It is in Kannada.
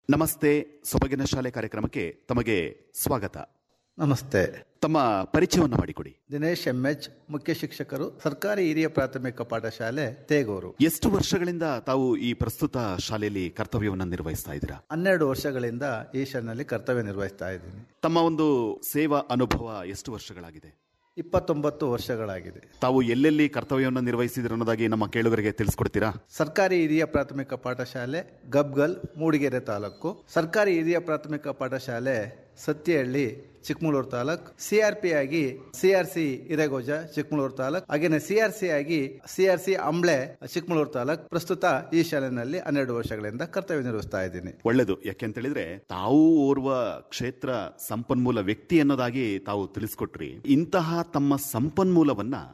ನಮಸ್ತೆ ಸೊಬಗಿನ ಶಾಲೆ ಕಾರ್ಯಕ್ರಮಕ್ಕೆ ತಮಗೆ ಸ್ವಾಗತ ನಮಸ್ತೆ ತಮ್ಮ ಪರಿಚಯವನ್ನು ಮಾಡಿಕೊಡಿ ದಿನೇಶ್ ಎಂಎಚ್ ಮುಖ್ಯ ಶಿಕ್ಷಕರು ಸರ್ಕಾರಿ ಹಿರಿಯ ಪ್ರಾಥಮಿಕ ಪಾಠಶಾಲೆ ತೇಗೂರು ಎಷ್ಟು ವರ್ಷಗಳಿಂದ ತಾವು ಈ ಪ್ರಸ್ತುತ ಶಾಲೆಯಲ್ಲಿ ಕರ್ತವ್ಯವನ್ನು ನಿರ್ವಹಿಸ್ತಾ ಇದ್ದೀರಾ ಹನ್ನೆರಡು ವರ್ಷಗಳಿಂದ ಈ ಶಾಲೆಯಲ್ಲಿ ಕರ್ತವ್ಯ ನಿರ್ವಹಿಸ್ತಾ ಇದ್ದೀನಿ ತಮ್ಮ ಒಂದು ಸೇವಾ ಅನುಭವ ಎಷ್ಟು ವರ್ಷಗಳಾಗಿದೆ ಇಪ್ಪತ್ತೊಂಬತ್ತು ವರ್ಷಗಳಾಗಿದೆ ತಾವು ಎಲ್ಲೆಲ್ಲಿ ಕರ್ತವ್ಯವನ್ನು ನಿರ್ವಹಿಸಿದ್ರು ಅನ್ನೋದಾಗಿ ನಮ್ಮ ಕೇಳುಗರಿಗೆ ತಿಳಿಸ್ಕೊಡ್ತೀರಾ ಸರ್ಕಾರಿ ಹಿರಿಯ ಪ್ರಾಥಮಿಕ ಪಾಠಶಾಲೆ ಗಬ್ಗಲ್ ಮೂಡಿಗೆರೆ ತಾಲೂಕು ಸರ್ಕಾರಿ ಹಿರಿಯ ಪ್ರಾಥಮಿಕ ಪಾಠಶಾಲೆ ಸತ್ಯಹಳ್ಳಿ ಚಿಕ್ಕಮಗಳೂರು ತಾಲೂಕ್ ಸಿಆರ್ಪಿ ಆಗಿ ಸಿಆರ್ಸಿ ಹಿರೇಗೋಜ ಚಿಕ್ಕಮಗಳೂರು ತಾಲೂಕ್ ಹಾಗೇನೆ ಸಿಆರ್ಸಿ ಆಗಿ ಸಿಆರ್ಸಿ ಅಂಬ್ಳೆ ಚಿಕ್ಕಮಗಳೂರು ತಾಲೂಕ್ ಪ್ರಸ್ತುತ ಈ ಶಾಲೆಯಲ್ಲಿ ಹನ್ನೆರಡು ವರ್ಷಗಳಿಂದ ಕರ್ತವ್ಯ ನಿರ್ವಹಿಸ್ತಾ ಇದ್ದೀನಿ ಒಳ್ಳೆಯದು ಯಾಕೆಂತ ಹೇಳಿದ್ರೆ ತಾವು ಓರ್ವ ಕ್ಷೇತ್ರ ಸಂಪನ್ಮೂಲ ವ್ಯಕ್ತಿ ಅನ್ನೋದಾಗಿ ತಾವು ತಿಳಿಸ್ಕೊಟ್ರಿ ಇಂತಹ ತಮ್ಮ ಸಂಪನ್ಮೂಲವನ್ನ